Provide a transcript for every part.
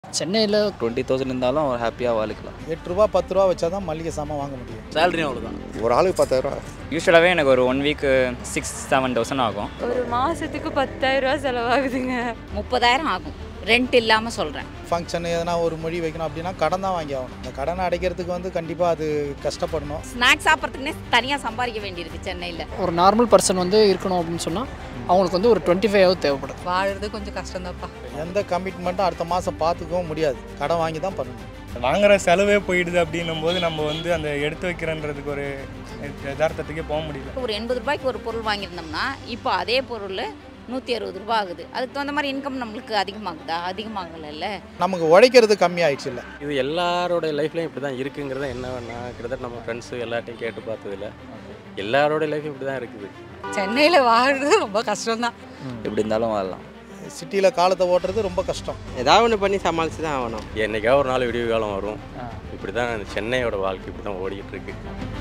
சென்னையில் twenty thousand இருந்தாலும் ஹாப்பியாக வாழ்க்கலாம் எட்டு ரூபா பத்து ரூபா வச்சா தான் மளிகை சாமான் வாங்க முடியும் சேலரியும் அவ்வளோதான் ஒரு ஆளுக்கு பத்தாயிரம் யூஸ்வலாகவே எனக்கு ஒரு one week six seven thousand ஆகும் ஒரு மாசத்துக்கு பத்தாயிரம் ரூபா செலவாகுதுங்க முப்பதாயிரம் ஆகும் ரெண்ட் இல்லாமல் சொல்கிறேன் ஃபங்க்ஷன் எதனா ஒரு மொழி வைக்கணும் அப்படின்னா கடன் தான் வாங்கி ஆகணும் இந்த கடனை அடைக்கிறதுக்கு வந்து கண்டிப்பாக அது கஷ்டப்படணும் ஸ்நாக்ஸ் சாப்பிட்றதுக்குன்னே தனியாக சம்பாதிக்க வேண்டியிருக்கு சென்னையில் ஒரு நார்மல் பர்சன் வந்து இருக்கணும் அப்படின்னு சொன்னால் அவங்களுக்கு வந்து ஒரு டுவெண்ட்டி ஃபைவ் தேவைப்படும் வாழுறது கொஞ்சம் கஷ்டம்தான்ப்பா எந்த கமிட்மெண்ட்டும் அடுத்த மாதம் பார்த்துக்கவும் முடியாது கடன் வாங்கி தான் பண்ணணும் வாங்குற செலவே போயிடுது அப்படின்னும் போது நம்ம வந்து அந்த எடுத்து வைக்கிறன்றதுக்கு ஒரு யதார்த்தத்துக்கே போக முடியல ஒரு எண்பது ரூபாய்க்கு ஒரு பொருள் வாங்கியிருந்தோம்னா இப்போ அதே பொருள் நூற்றி அறுபது ரூபா ஆகுது அதுக்கு தகுந்த மாதிரி இன்கம் நம்மளுக்கு அதிகமாகுதா அதிகமாகலைல்ல நமக்கு உழைக்கிறது கம்மி ஆயிடுச்சு இல்லை இது எல்லாரோட லைஃப்லையும் இப்படி தான் இருக்குங்கிறத என்ன நான் கிட்டத்தட்ட நம்ம ஃப்ரெண்ட்ஸு எல்லாத்தையும் கேட்டு பார்த்ததில்ல எல்லாரோட லைஃப்பும் இப்படி தான் இருக்குது சென்னையில் வாழுறது ரொம்ப கஷ்டம்தான் எப்படி இருந்தாலும் வாழலாம் சிட்டியில் காலத்தை ஓட்டுறது ரொம்ப கஷ்டம் ஏதாவது ஒன்று பண்ணி சமாளித்து தான் ஆகணும் என்னைக்கா ஒரு நாள் விடிவு காலம் வரும் இப்படி தான் சென்னையோட வாழ்க்கை இப்படி தான் ஓடிக்கிட்டு இருக்கு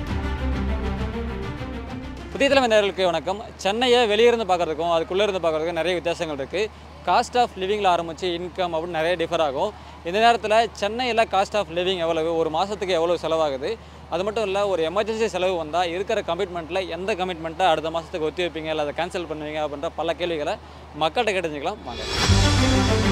புதிய தலைமை நேர்களுக்கு வணக்கம் சென்னையை வெளியிருந்து பார்க்குறதுக்கும் அதுக்குள்ளே இருந்து பார்க்குறதுக்கும் நிறைய வித்தியாசங்கள் இருக்குது காஸ்ட் ஆஃப் லிவிங்கில் ஆரம்பித்து இன்கம் அப்படின்னு நிறைய டிஃபர் ஆகும் இந்த நேரத்தில் சென்னையில் காஸ்ட் ஆஃப் லிவிங் எவ்வளவு ஒரு மாதத்துக்கு எவ்வளோ செலவாகுது அது மட்டும் இல்லை ஒரு எமர்ஜென்சி செலவு வந்தால் இருக்கிற கமிட்மெண்ட்டில் எந்த கமிட்மெண்ட்டை அடுத்த மாதத்துக்கு ஒத்தி வைப்பீங்க இல்லை அதை கேன்சல் பண்ணுவீங்க அப்படின்ற பல கேள்விகளை மக்கள்கிட்ட கேட்டுக்கலாம் வாங்க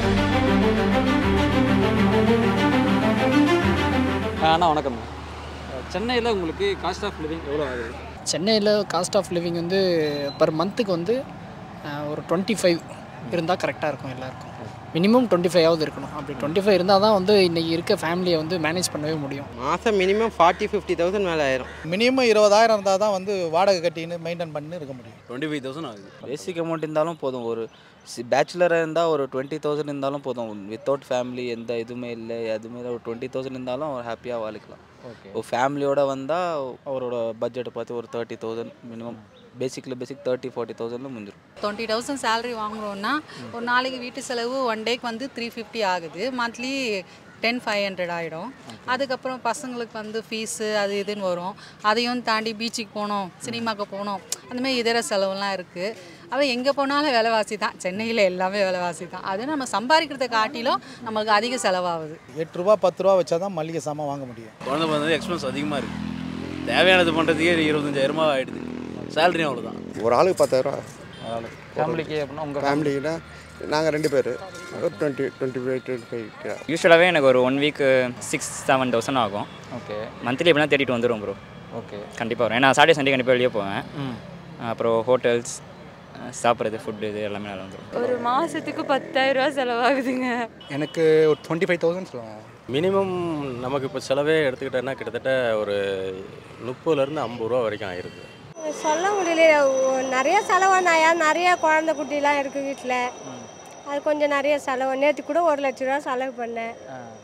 அண்ணா வணக்கம் சென்னையில் உங்களுக்கு காஸ்ட் ஆஃப் லிவிங் எவ்வளோ ஆகுது சென்னையில் காஸ்ட் ஆஃப் லிவிங் வந்து பர் மந்த்துக்கு வந்து அஹ், ஒரு டுவெண்ட்டி ஃபைவ் இருந்தால் கரெக்டாக இருக்கும் எல்லாருக்கும் மினிமம் டுவெண்ட்டி ஃபைவாவது இருக்கணும் அப்படி டுவெண்ட்டி ஃபைவ் இருந்தால் தான் வந்து இன்றைக்கி இருக்க ஃபேமிலியை வந்து மேனேஜ் பண்ணவே முடியும் மாதம் மினிமம் ஃபார்ட்டி ஃபிஃப்டி தௌசண்ட் மேலே ஆயிரும் மினிமம் இருபதாயிரம் இருந்தால் தான் வந்து வாடகை கட்டின்னு மெயின்டைன் பண்ணி இருக்க முடியும் டுவெண்ட்டி ஃபைவ் தௌசண்ட் ஆகுது பேசிக் அமௌண்ட் இருந்தாலும் போதும் ஒரு பேச்சுலராக இருந்தால் ஒரு டுவெண்ட்டி தௌசண்ட் இருந்தாலும் போதும் வித்தவுட் ஃபேமிலி எந்த இதுவுமே இல்லை எதுவுமே இல்லை ஒரு டுவெண்ட்டி தௌசண்ட் இருந்தாலும் ஒரு ஹாப்பியாக வாழிக்கலாம் ஓகே ஒரு ஃபேமிலியோட வந்தால் அவரோட பட்ஜெட்டை பார்த்து ஒரு தேர்ட்டி தௌசண்ட் மினிமம் பேசிக்கில் பேசிக் தேர்ட்டி ஃபார்ட்டி தௌசண்டில் முடிஞ்சிடும் டுவெண்ட்டி தௌசண்ட் சேலரி வாங்குறோன்னா ஒரு நாளைக்கு வீட்டு செலவு ஒன் டேக்கு வந்து த்ரீ ஃபிஃப்டி ஆகுது மந்த்லி டென் ஃபைவ் ஹண்ட்ரட் ஆகிடும் அதுக்கப்புறம் பசங்களுக்கு வந்து ஃபீஸு அது இதுன்னு வரும் அதையும் தாண்டி பீச்சுக்கு போகணும் சினிமாவுக்கு போகணும் அந்தமாதிரி இதர செலவுலாம் இருக்குது அது எங்கே போனாலும் விலைவாசி தான் சென்னையில் எல்லாமே விலைவாசி தான் அது நம்ம சம்பாதிக்கிறத காட்டிலும் நமக்கு அதிக செலவாகுது எட்டு ரூபா பத்து ரூபா வச்சா தான் மளிகை சாமான் வாங்க முடியும் குழந்தை பிறந்தது எக்ஸ்பென்ஸ் அதிகமாக இருக்குது தேவையானது பண்ணுறதுக்கே இருபத்தஞ்சாயிரமா ஆகிடுது சேலரியும் அவ்வளோதான் ஒரு ஆளுக்கு பத்தாயிரம் ஃபேமிலிக்கு அப்படின்னா உங்கள் ஃபேமிலியில் நாங்கள் ரெண்டு பேர் ஒரு twenty twenty five twenty five யூஸ்வலாகவே எனக்கு ஒரு one week six seven thousand ஆகும் ஓகே மந்த்லி எப்படின்னா தேடிட்டு வந்துடும் ப்ரோ ஓகே கண்டிப்பாக வரும் ஏன்னா சாட்டர்டே சண்டே கண்டிப்பாக வெளியே போவேன் அப்புறம் ஹோட்டல்ஸ் சாப்பிட்றது ஃபுட்டு இது எல்லாமே நல்லா வந்துடும் ஒரு மாசத்துக்கு பத்தாயிரம் ரூபா செலவாகுதுங்க எனக்கு ஒரு டுவெண்ட்டி ஃபைவ் தௌசண்ட் சொல்லுவாங்க மினிமம் நமக்கு இப்போ செலவே எடுத்துக்கிட்டோன்னா கிட்டத்தட்ட ஒரு முப்பதுலேருந்து ஐம்பது ரூபா வரைக்கும் ஆயிடுது சொல்ல முடியல ஒ- நிறைய செலவானாயா நிறைய குழந்தை குட்டிலாம் இருக்குது வீட்டில் அது கொஞ்சம் நிறைய செலவு நேற்று கூட ஒரு லட்ச ரூபா செலவு பண்ணேன்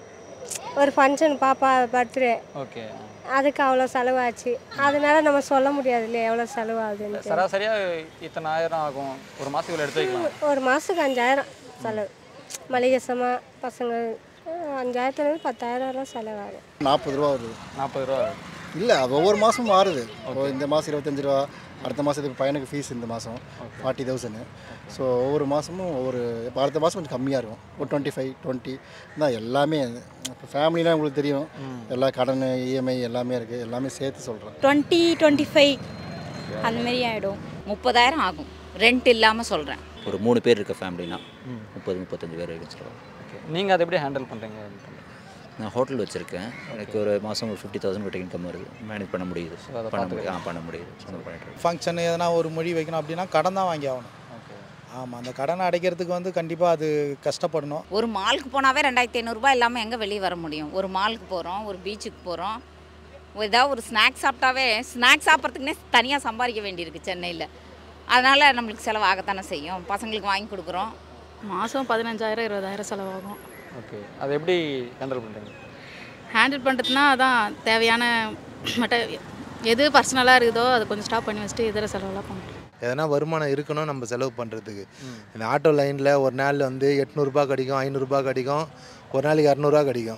ஒரு ஃபங்க்ஷன் பாப்பா பர்த்டே ஓகே அதுக்கு அவ்வளோ செலவாச்சு அதனால நம்ம சொல்ல முடியாது இல்லையா எவ்வளோ செலவாகுதுன்ட்டு சராசரியாக இத்தனை ஆயிரம் ஆகும் ஒரு மாதத்துக்குள்ள எடுத்து வைக்கலாம் ஒரு மாதத்துக்கு அஞ்சாயிரம் செலவு மளிகை சாமான் பசங்க அஹ், அஞ்சாயிரத்துலேருந்து பத்தாயிரம்லாம் செலவாகும் நாற்பது ரூபா வருது நாற்பது ரூபா இல்லை அது ஒவ்வொரு மாதமும் மாறுது இப்போ இந்த மாதம் இருபத்தஞ்சு ரூபா அடுத்த மாதத்துக்கு பையனுக்கு ஃபீஸ் இந்த மாதம் ஃபார்ட்டி தௌசண்ட் ஸோ ஒவ்வொரு மாதமும் ஒவ்வொரு இப்போ அடுத்த மாதம் கொஞ்சம் கம்மியாக இருக்கும் ஒரு டுவெண்ட்டி ஃபைவ் டுவெண்ட்டி தான் எல்லாமே இப்போ ஃபேமிலினா உங்களுக்கு தெரியும் எல்லா கடன் இஎம்ஐ எல்லாமே இருக்குது எல்லாமே சேர்த்து சொல்கிறேன் டுவெண்ட்டி டுவெண்ட்டி ஃபைவ் அந்தமாரி ஆகிடும் முப்பதாயிரம் ஆகும் ரெண்ட் இல்லாமல் சொல்கிறேன் ஒரு மூணு பேர் இருக்க ஃபேமிலினா முப்பது முப்பத்தஞ்சு பேர் வச்சுருவோம் ஓகே நீங்கள் அதை எப்படி ஹேண்டில் பண்ணுறீங்க நான் ஹோட்டல் வச்சுருக்கேன் எனக்கு ஒரு மாதம் ஒரு ஃபிஃப்டி தௌசண்ட் கிட்ட இன்கம் வருது மேனேஜ் பண்ண முடியுது பண்ண முடியுது ஆ பண்ண முடியுது ஸோ அதை பண்ணிட்டு இருக்கேன். ஃபங்க்ஷன் எதனா ஒரு மொழி வைக்கணும் அப்படின்னா கடன் தான் வாங்கி ஆகணும் ஆமாம் அந்த கடனை அடைக்கிறதுக்கு வந்து கண்டிப்பாக அது கஷ்டப்படணும் ஒரு மாலுக்கு போனாவே ரெண்டாயிரத்தி ஐநூறுரூபா இல்லாமல் எங்கே வெளியே வர முடியும் ஒரு மாலுக்கு போகிறோம் ஒரு பீச்சுக்கு போகிறோம் ஏதாவது ஒரு ஸ்நாக்ஸ் சாப்பிட்டாவே ஸ்நாக்ஸ் சாப்பிட்றதுக்குனே தனியாக சம்பாதிக்க வேண்டியிருக்கு சென்னையில் அதனால் நம்மளுக்கு செலவாகத்தானே செய்யும் பசங்களுக்கு வாங்கி கொடுக்குறோம் மாதம் பதினஞ்சாயிரம் இருபதாயிரம் செலவாகும் ஓகே அதை எப்படி ஹேண்டில் பண்ணுறீங்க ஹேண்டில் பண்ணுறதுனா அதான் தேவையான மட்ட எது பர்சனலாக இருக்குதோ அதை கொஞ்சம் ஸ்டாப் பண்ணி வச்சுட்டு இதர செலவெல்லாம் பண்ணுறேன் எதனா வருமானம் இருக்கணும் நம்ம செலவு பண்ணுறதுக்கு இந்த ஆட்டோ லைனில் ஒரு நாள் வந்து எட்நூறுபா கிடைக்கும் ஐநூறுரூபா கிடைக்கும் ஒரு நாளைக்கு இரநூறுவா கிடைக்கும்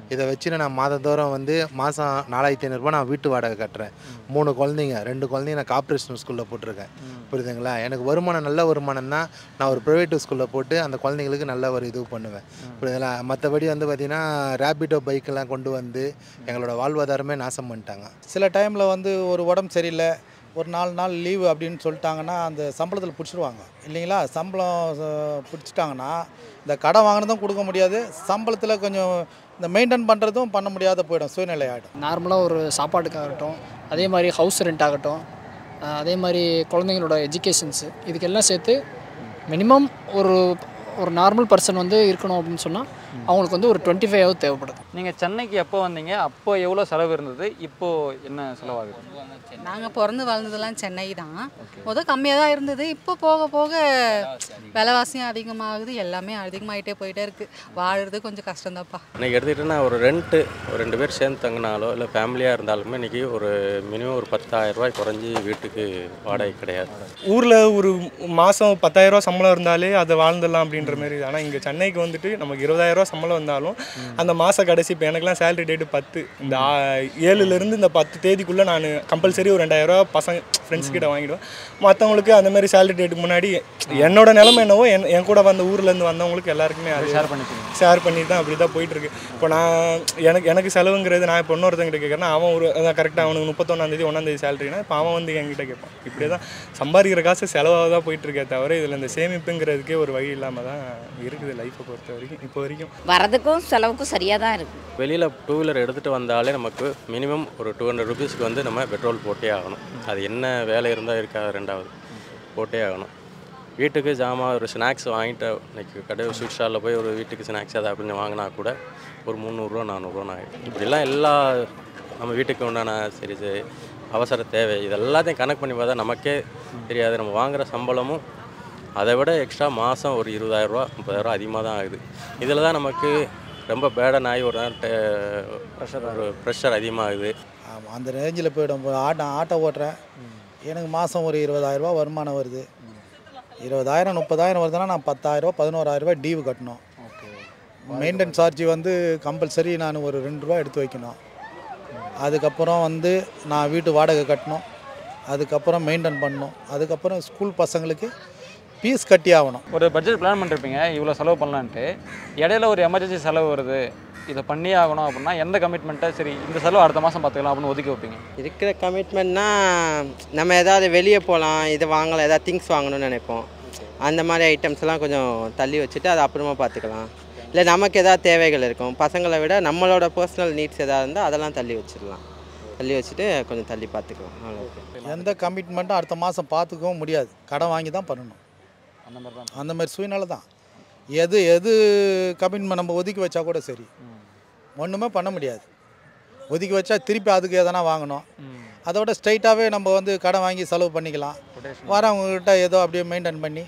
இதை வச்சு நான் மாதந்தோறும் வந்து மாதம் நாலாயிரத்தி ஐநூறுரூபா நான் வீட்டு வாடகை கட்டுறேன் மூணு குழந்தைங்க ரெண்டு குழந்தைங்க நான் கார்ப்பரேஷன் ஸ்கூலில் போட்டிருக்கேன் புரியுதுங்களா எனக்கு வருமானம் நல்ல வருமானம் தான் நான் ஒரு ப்ரைவேட் ஸ்கூலில் போட்டு அந்த குழந்தைங்களுக்கு நல்ல ஒரு இது பண்ணுவேன் புரியுதுங்களா மற்றபடி வந்து பார்த்திங்கன்னா ரேபிடோ பைக்கெல்லாம் கொண்டு வந்து எங்களோட வாழ்வாதாரமே நாசம் பண்ணிட்டாங்க சில டைமில் வந்து ஒரு உடம்பு சரியில்லை ஒரு நாலு நாள் லீவு அப்படின்னு சொல்லிட்டாங்கன்னா அந்த சம்பளத்தில் பிடிச்சிருவாங்க இல்லைங்களா சம்பளம் அஹ், பிடிச்சிட்டாங்கன்னா இந்த கடன் வாங்கினதும் கொடுக்க முடியாது சம்பளத்தில் கொஞ்சம் இந்த மெயின்டைன் பண்ணுறதும் பண்ண முடியாத போயிடும் சூழ்நிலை ஆகிடும் நார்மலாக ஒரு சாப்பாட்டுக்காகட்டும் அதே மாதிரி ஹவுஸ் ரெண்ட் ஆகட்டும் அஹ் அதே மாதிரி குழந்தைங்களோட எஜுகேஷன்ஸு இதுக்கெல்லாம் சேர்த்து மினிமம் ஒரு ஒரு நார்மல் பர்சன் வந்து இருக்கணும் அப்படின்னு சொன்னால் அவங்களுக்கு வந்து ஒரு டுவெண்ட்டி ஃபைவ் தேவைப்படுது நீங்கள் சென்னைக்கு எப்போ வந்தீங்க அப்போ எவ்வளோ செலவு இருந்தது இப்போ என்ன செலவாகுது நாங்கள் பிறந்து வளர்ந்ததெல்லாம் சென்னை தான் முத கம்மியாக தான் இருந்தது இப்போ போக போக விலைவாசியும் அதிகமாகுது எல்லாமே அதிகமாகிட்டே போயிட்டே இருக்குது வாழுறது கொஞ்சம் கஷ்டம்தான்ப்பா இன்றைக்கி எடுத்துக்கிட்டோன்னா ஒரு ரெண்ட்டு ஒரு ரெண்டு பேர் சேர்ந்து தங்கினாலோ இல்லை ஃபேமிலியாக இருந்தாலுமே இன்றைக்கி ஒரு மினிமம் ஒரு பத்தாயிரம் ரூபாய் குறைஞ்சி வீட்டுக்கு வாடகை கிடையாது ஊரில் ஒரு மாதம் பத்தாயிரரூவா சம்பளம் இருந்தாலே அதை வாழ்ந்துடலாம் அப்படின்ற மாதிரி ஆனால் இங்கே சென்னைக்கு வந்துட்டு நமக்கு இருபதாயிரரூவா சம்பளம் வந்தாலும் அந்த மாத கடைசி இப்போ எனக்குலாம் சேலரி டேட்டு பத்து இந்த ஆ- ஏழுலேருந்து இந்த பத்து தேதிக்குள்ளே நான் கம்பல்சரி ஒரு ரெண்டாயிரரூவா பசங்க ஃப்ரெண்ட்ஸ் கிட்ட வாங்கிடுவேன் மற்றவங்களுக்கு அந்த மாதிரி சேலரி டேட்டுக்கு முன்னாடி என்னோட நிலைமை என்னவோ என் என் கூட வந்த ஊர்லேருந்து வந்தவங்களுக்கு எல்லாருக்குமே அது ஷேர் பண்ணிப்பீங்க ஷேர் பண்ணி தான் அப்படி தான் போயிட்டுருக்கு இப்போ நான் எனக்கு எனக்கு செலவுங்கிறது நான் இப்போ இன்னொருத்தங்கிட்ட கேட்குறேன்னா அவன் ஒரு அதான் கரெக்டாக அவனுக்கு முப்பத்தொன்னாந்தேதி ஒன்றாந்தேதி சேலரினா இப்போ அவன் வந்து என்கிட்ட கேட்பான் இப்படியே தான் சம்பாதிக்கிற காசு செலவாக தான் போயிட்டுருக்கே தவிர இதில் இந்த சேமிப்புங்கிறதுக்கே ஒரு வழி இல்லாமல் தான் இருக்குது லைஃப்பை பொறுத்த வரைக்கும் இப்போ வரைக்கும் வரதுக்கும் செலவுக்கும் சரியாக தான் இருக்குது வெளியில் டூ வீலர் எடுத்துகிட்டு வந்தாலே நமக்கு மினிமம் ஒரு டூ ஹண்ட்ரட் ருபீஸ்க்கு வந்து நம்ம பெட்ரோல் போட்டே ஆகணும் அது என்ன வேலை இருந்தால் இருக்காது ரெண்டாவது போட்டே ஆகணும் வீட்டுக்கு ஜாமான் ஒரு ஸ்நாக்ஸ் வாங்கிட்டு இன்னைக்கு கடை ஸ்வீட் ஸ்டாலில் போய் ஒரு வீட்டுக்கு ஸ்நாக்ஸ் அதை அப்படின்னு வாங்கினா கூட ஒரு முந்நூறுரூவா நானூறுரூவா ஆகிடும் இப்படிலாம் எல்லா நம்ம வீட்டுக்கு உண்டான சரி சரி அவசர தேவை இது எல்லாத்தையும் கணக்கு பண்ணி பார்த்தா நமக்கே தெரியாது நம்ம வாங்குகிற சம்பளமும் அதை விட எக்ஸ்ட்ரா மாதம் ஒரு இருபதாயிரரூவா முப்பதாயிரரூவா அதிகமாக தான் ஆகுது இதில் தான் நமக்கு ரொம்ப பேடன் ஆகி ஒரு நேரம் ப்ரெஷர் ஒரு ப்ரெஷர் அதிகமாகுது ஆமாம் அந்த ரேஞ்சில் போயிடும் இப்போ ஆட்டோ ஆட்டோ ஓட்டுறேன் எனக்கு மாதம் ஒரு இருபதாயிரரூபா வருமானம் வருது இருபதாயிரம் முப்பதாயிரம் வருதுன்னா நான் பத்தாயிரரூபா பதினோராயிரரூபா டியூ கட்டணும் மெயின்டெனன்ஸ் சார்ஜ் வந்து கம்பல்சரி நான் ஒரு ரெண்டு ரூபா எடுத்து வைக்கணும் அதுக்கப்புறம் வந்து நான் வீட்டு வாடகை கட்டணும் அதுக்கப்புறம் மெயின்டைன் பண்ணணும் அதுக்கப்புறம் ஸ்கூல் பசங்களுக்கு ஃபீஸ் கட்டி ஆகணும் ஒரு பட்ஜெட் பிளான் பண்ணிருப்பீங்க இவ்வளோ செலவு பண்ணலான்ட்டு இடையில ஒரு எமர்ஜென்சி செலவு வருது இதை பண்ணியே ஆகணும் அப்படின்னா எந்த கமிட்மெண்ட்டை சரி இந்த செலவு அடுத்த மாதம் பார்த்துக்கலாம் அப்படின்னு ஒதுக்கி வைப்பீங்க இருக்கிற கமிட்மெண்ட்னா நம்ம ஏதாவது வெளியே போகலாம் இதை வாங்கலாம் ஏதாவது திங்ஸ் வாங்கணும்னு நினைப்போம் அந்த மாதிரி ஐட்டம்ஸ்லாம் கொஞ்சம் தள்ளி வச்சுட்டு அதை அப்புறமா பார்த்துக்கலாம் இல்லை நமக்கு ஏதாவது தேவைகள் இருக்கும் பசங்களை விட நம்மளோட பர்சனல் நீட்ஸ் எதாவது இருந்தால் அதெல்லாம் தள்ளி வச்சிடலாம் தள்ளி வச்சுட்டு கொஞ்சம் தள்ளி பார்த்துக்கலாம் அவ்வளோ எந்த கமிட்மெண்ட்டும் அடுத்த மாதம் பார்த்துக்கவும் முடியாது கடன் வாங்கி தான் பண்ணணும் அந்த மாதிரி தான் அந்த மாதிரி சூழ்நிலை தான் எது எது கமிட்மெண்ட் நம்ம ஒதுக்கி வச்சா கூட சரி ஒன்றுமே பண்ண முடியாது ஒதுக்கி வச்சா திருப்பி அதுக்கு எதனா வாங்கணும் அதோட ஸ்ட்ரைட்டாகவே நம்ம வந்து கடன் வாங்கி செலவு பண்ணிக்கலாம் வரவங்கக்கிட்ட ஏதோ அப்படியே மெயின்டைன் பண்ணி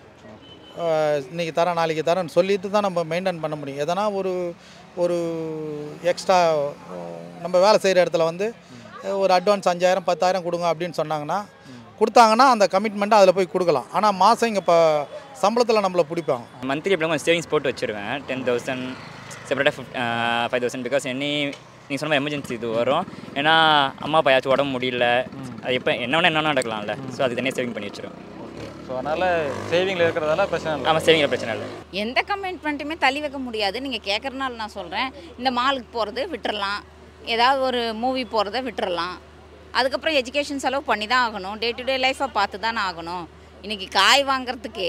ஆஹ், இன்னைக்கு தரேன் நாளைக்கு தரேன்னு சொல்லிட்டு தான் நம்ம மெயின்டைன் பண்ண முடியும் எதனா ஒரு ஒரு எக்ஸ்ட்ரா நம்ம வேலை செய்கிற இடத்துல வந்து ஒரு அட்வான்ஸ் அஞ்சாயிரம் பத்தாயிரம் கொடுங்க அப்படின்னு சொன்னாங்கன்னா கொடுத்தாங்கன்னா அந்த கமிட்மெண்ட்டை அதில் போய் கொடுக்கலாம் ஆனால் மாதம் இங்கே இப்போ சம்பளத்தில் நம்மளை பிடிப்பாங்க மந்த்லி எப்படியும் கொஞ்சம் சேவிங்ஸ் போட்டு வச்சுருவேன் டென் தௌசண்ட் செப்பரேட்டாக ஃபிஃப்ட் ஃபைவ் தௌசண்ட் பிகாஸ் எனி நீங்கள் சொன்ன எமர்ஜென்சி இது வரும் ஏன்னா அம்மா அப்பா யாச்சும் உடம்பு முடியல அது எப்போ என்ன வேணா என்ன நடக்கலாம்ல ஸோ அதுக்கு தனியாக சேவிங் பண்ணி வச்சிருவேன் ஸோ அதனால் சேவிங்கில் இருக்கிறதால பிரச்சனை இல்லை ஆமாம் சேவிங்கில் பிரச்சனை இல்லை எந்த கமிட்மெண்ட்டுமே தள்ளி வைக்க முடியாது நீங்கள் கேட்குறனால நான் சொல்கிறேன் இந்த மாலுக்கு போகிறது விட்டுறலாம் ஏதாவது ஒரு மூவி போகிறத விட்டுறலாம் அதுக்கப்புறம் எஜுகேஷன் செலவு பண்ணி தான் ஆகணும் டே டு டே லைஃப்பை பார்த்து தானே ஆகணும் இன்றைக்கி காய் வாங்குறதுக்கே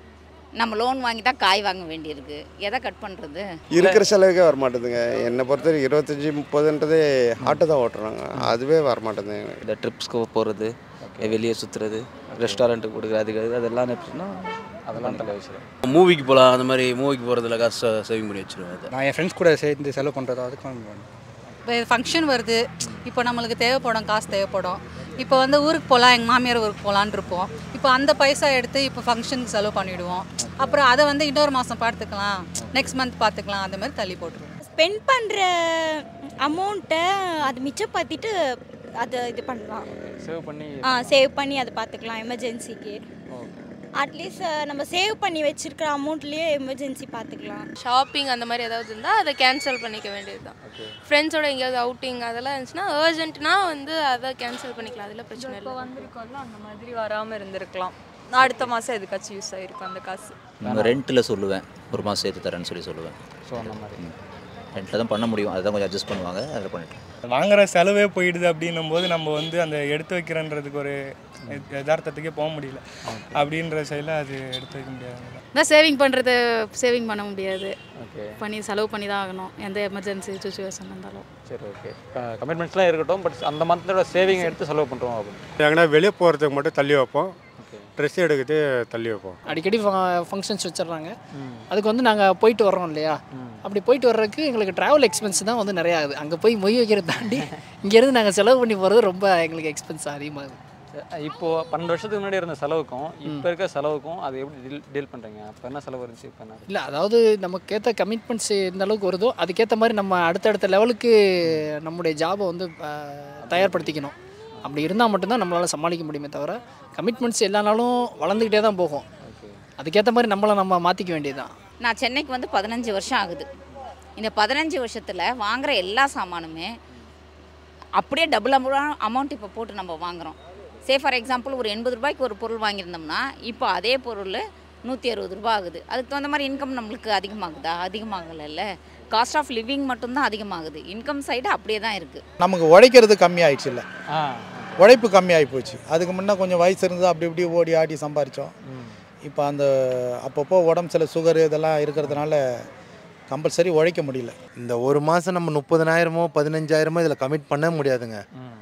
நம்ம லோன் வாங்கி தான் காய் வாங்க வேண்டியிருக்கு எதை கட் பண்ணுறது இருக்கிற செலவுக்கே வர மாட்டேதுங்க என்னை பொறுத்தவரைக்கும் இருபத்தஞ்சி முப்பதுன்றதே ஆட்டோ தான் ஓட்டுறாங்க அதுவே வர மாட்டேங்குது இந்த ட்ரிப்ஸ்க்கு போகிறது வெளியே சுற்றுறது ரெஸ்டாரண்ட்டுக்கு கொடுக்குறது அதுக்கு அதெல்லாம் எப்படின்னா அதெல்லாம் தலை வச்சிருவேன் மூவிக்கு போகலாம் அந்த மாதிரி மூவிக்கு போகிறதுல காசு சேவிங் பண்ணி வச்சிருவேன் அதை நான் என் ஃப்ரெண்ட்ஸ் கூட சேர்ந்து செலவு பண்ணுறதோ அதுக்கு இப்போ ஃபங்க்ஷன் வருது இப்போ நம்மளுக்கு தேவைப்படும் காசு தேவைப்படும் இப்போ வந்து ஊருக்கு போகலாம் எங்கள் மாமியார் ஊருக்கு போகலான்னு இருப்போம் இப்போ அந்த பைசா எடுத்து இப்போ ஃபங்க்ஷனுக்கு செலவு பண்ணிவிடுவோம் அப்புறம் அதை வந்து இன்னொரு மாதம் பார்த்துக்கலாம் நெக்ஸ்ட் மந்த் பார்த்துக்கலாம் அந்த மாதிரி தள்ளி போட்டுருவோம் ஸ்பெண்ட் பண்ணுற அமௌண்ட்டை அது மிச்சப்படுத்திட்டு அதை இது பண்ணலாம் சேவ் பண்ணி ஆ சேவ் பண்ணி அதை பார்த்துக்கலாம் எமர்ஜென்சிக்கு அட்லீஸ்ட் நம்ம சேவ் பண்ணி வச்சிருக்கிற அமௌண்ட்லேயே எமர்ஜென்சி பார்த்துக்கலாம் ஷாப்பிங் அந்த மாதிரி ஏதாவது இருந்தால் அதை கேன்சல் பண்ணிக்க வேண்டியது தான் ஃப்ரெண்ட்ஸோட எங்கேயாவது அவுட்டிங் அதெல்லாம் இருந்துச்சுன்னா அர்ஜென்ட்னா வந்து அதை கேன்சல் பண்ணிக்கலாம் அதில் பிரச்சனை இல்லை வந்திருக்கோம்ல அந்த மாதிரி வராமல் இருந்திருக்கலாம் அடுத்த மாதம் எதுக்காச்சும் யூஸ் ஆகிருக்கும் அந்த காசு ரெண்ட்டில் சொல்லுவேன் ஒரு மாதம் சேர்த்து தரேன்னு சொல்லி சொல்லுவேன் ஸோ அந்த மாதிரி ரெண்ட்டில் தான் பண்ண முடியும் அதை தான் கொஞ்சம் அட்ஜஸ்ட் பண்ணுவாங்க அதில் பண்ணிட்டு வாங்குற செலவே போயிடுது அப்படின்னும் போது நம்ம வந்து அந்த எடுத்து வைக்கிறன்றதுக்கு ஒரு யத- யதார்த்தத்துக்கே போக முடியல அப்படின்ற சைடில் அது எடுத்து வைக்க முடியாது தான் சேவிங் பண்ணுறது சேவிங் பண்ண முடியாது ஓகே பண்ணி செலவு பண்ணி தான் ஆகணும் எந்த எமர்ஜென்சி சுச்சுவேஷன் இருந்தாலும் சரி ஓகே கமிட்மெண்ட்ஸ்லாம் இருக்கட்டும் பட் அந்த மந்தோட சேவிங் எடுத்து செலவு பண்ணுறோம் அப்படின்னு எங்கன்னா வெளியே போகிறதுக்கு மட்டும் தள்ளி வைப்போம் ட்ரெஸ் எடுக்கிறது தள்ளி வைப்போம் அடிக்கடி ஃபங்க்ஷன்ஸ் வச்சிடுறாங்க அதுக்கு வந்து நாங்கள் போயிட்டு வர்றோம் இல்லையா அப்படி போயிட்டு வர்றதுக்கு எங்களுக்கு ட்ராவல் எக்ஸ்பென்ஸ் தான் வந்து நிறையா ஆகுது அங்கே போய் மொய் வைக்கிறத தாண்டி இங்கேருந்து நாங்கள் செலவு பண்ணி போகிறது ரொம்ப எங்களுக்கு எக்ஸ்பென்ஸ் அதிகமாகுது இப்போ பன்னெண்டு வருஷத்துக்கு முன்னாடி இருந்த செலவுக்கும் இப்போ இருக்க செலவுக்கும் அது எப்படி டீல் டீல் பண்ணுறீங்க அப்போ என்ன செலவு இருந்துச்சு இப்போ என்ன இல்லை அதாவது நமக்கேற்ற கமிட்மெண்ட்ஸ் எந்த அளவுக்கு வருதோ அதுக்கேற்ற மாதிரி நம்ம அடுத்தடுத்த லெவலுக்கு நம்முடைய ஜாபை வந்து அஹ், தயார்படுத்திக்கணும் அப்படி இருந்தால் மட்டும்தான் நம்மளால் சமாளிக்க முடியுமே தவிர கமிட்மெண்ட்ஸ் எல்லா நாளும் வளர்ந்துக்கிட்டே தான் போகும் அதுக்கேற்ற மாதிரி நம்மளை நம்ம மாற்றிக்க வேண்டியதுதான் நான் சென்னைக்கு வந்து பதினஞ்சு வருஷம் ஆகுது இந்த பதினஞ்சு வருஷத்தில் வாங்குற எல்லா சாமானுமே அப்படியே டபுள் அமௌண்ட் இப்போ போட்டு நம்ம வாங்குறோம் சே ஃபார் எக்ஸாம்பிள் ஒரு எண்பது ரூபாய்க்கு ஒரு பொருள் வாங்கியிருந்தோம்னா இப்போ அதே பொருள் நூற்றி அறுபது ரூபா ஆகுது அதுக்கு தகுந்த மாதிரி இன்கம் நம்மளுக்கு அதிகமாகுதா அதிகமாகலைல்ல காஸ்ட் ஆஃப் லிவிங் மட்டும்தான் அதிகமாகுது இன்கம் சைடு அப்படியே தான் இருக்குது நமக்கு உழைக்கிறது கம்மியாயிடுச்சு இல்லை உழைப்பு கம்மியாகி போச்சு அதுக்கு முன்னே கொஞ்சம் வயசு இருந்தது அப்படி இப்படி ஓடி ஆடி சம்பாரித்தோம் இப்போ அந்த அப்பப்போ உடம்பு சில சுகர் இதெல்லாம் இருக்கிறதுனால கம்பல்சரி உழைக்க முடியல இந்த ஒரு மாதம் நம்ம முப்பதனாயிரமோ பதினஞ்சாயிரமோ இதில் கமிட் பண்ண முடியாதுங்க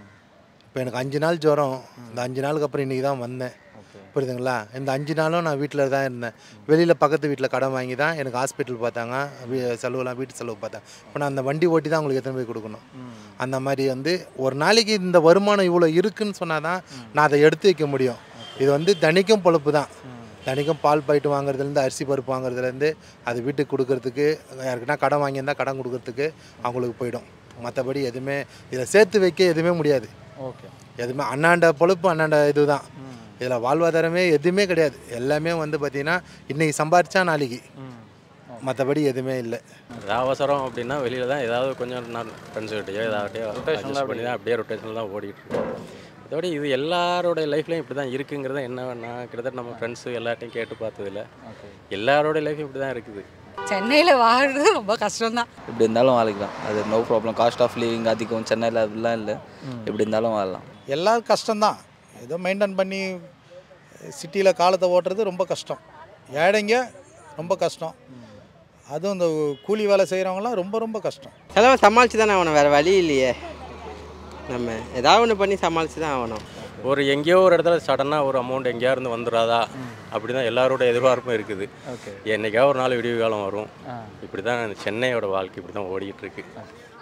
இப்போ எனக்கு அஞ்சு நாள் ஜுரம் இந்த அஞ்சு நாளுக்கு அப்புறம் இன்றைக்கி தான் வந்தேன் புரியுதுங்களா இந்த அஞ்சு நாளும் நான் வீட்டில் தான் இருந்தேன் வெளியில் பக்கத்து வீட்டில் கடன் வாங்கி தான் எனக்கு ஹாஸ்பிட்டல் பார்த்தாங்க வீ- செலவுலாம் வீட்டு செலவு பார்த்தேன் இப்போ நான் அந்த வண்டி ஓட்டி தான் உங்களுக்கு எத்தனை போய் கொடுக்கணும் அந்த மாதிரி வந்து ஒரு நாளைக்கு இந்த வருமானம் இவ்வளோ இருக்குன்னு சொன்னால் தான் நான் அதை எடுத்து வைக்க முடியும் இது வந்து தனிக்கும் பொழப்பு தான் தனிக்கும் பால் பாயிட்டு வாங்குறதுலேருந்து அரிசி பருப்பு வாங்குறதுலேருந்து அது வீட்டுக்கு கொடுக்கறதுக்கு யாருக்குன்னா கடன் வாங்கியிருந்தா கடன் கொடுக்கறதுக்கு அவங்களுக்கு போயிடும் மற்றபடி எதுவுமே இதில் சேர்த்து வைக்க எதுவுமே முடியாது ஓகே எதுவுமே அண்ணாண்ட பொழப்பு அண்ணாண்ட இதுதான் இதில் வாழ்வாதாரமே எதுவுமே கிடையாது எல்லாமே வந்து பார்த்திங்கன்னா இன்றைக்கி சம்பாரிச்சா நாளைக்கு மற்றபடி எதுவுமே இல்லை அவசரம் அப்படின்னா வெளியில் தான் ஏதாவது கொஞ்சம் நான் ஃப்ரெண்ட்ஸுக்கிட்டயோ ஏதாவது Rotational ஆ adjust பண்ணி தான் அப்படியே ரொட்டேஷனில் தான் ஓடிட்டு இருக்கோம் அதோட இது எல்லாரோட லைஃப்லையும் இப்படி தான் இருக்குங்கிறத என்ன நான் கிட்டத்தட்ட நம்ம ஃப்ரெண்ட்ஸு எல்லார்ட்டையும் கேட்டு பார்த்ததில்ல எல்லாரோட லைஃப் இப்படி தான் இருக்குது சென்னையில் வாழ்றது ரொம்ப கஷ்டம்தான் எப்படி இருந்தாலும் வாழலாம் அது no problem cost of living அதிகம் சென்னையில் அப்படிலாம் இல்லை எப்படி இருந்தாலும் வாழலாம் எல்லாரும் கஷ்டம்தான் ஏதோ மெயின்டைன் பண்ணி சிட்டியில் காலத்தை ஓட்டுறது ரொம்ப கஷ்டம் ஏழைங்க ரொம்ப கஷ்டம் அதுவும் இந்த கூலி வேலை செய்கிறவங்களாம் ரொம்ப ரொம்ப கஷ்டம் செலவை சமாளித்து தானே ஆகணும் வேறு வழி இல்லையே நம்ம ஏதாவது ஒன்று பண்ணி சமாளித்து தான் ஆகணும் ஒரு எங்கேயோ ஒரு இடத்துல சடனாக ஒரு அமௌண்ட் எங்கேயா இருந்து வந்துடாதா அப்படி தான் எல்லாரோட எதிர்பார்ப்பும் இருக்குது ஓகே என்னைக்கா ஒரு நாள் விடிவு காலம் வரும் ஆ. இப்படி தான் சென்னையோட வாழ்க்கை இப்படி தான் ஓடிட்டு இருக்கு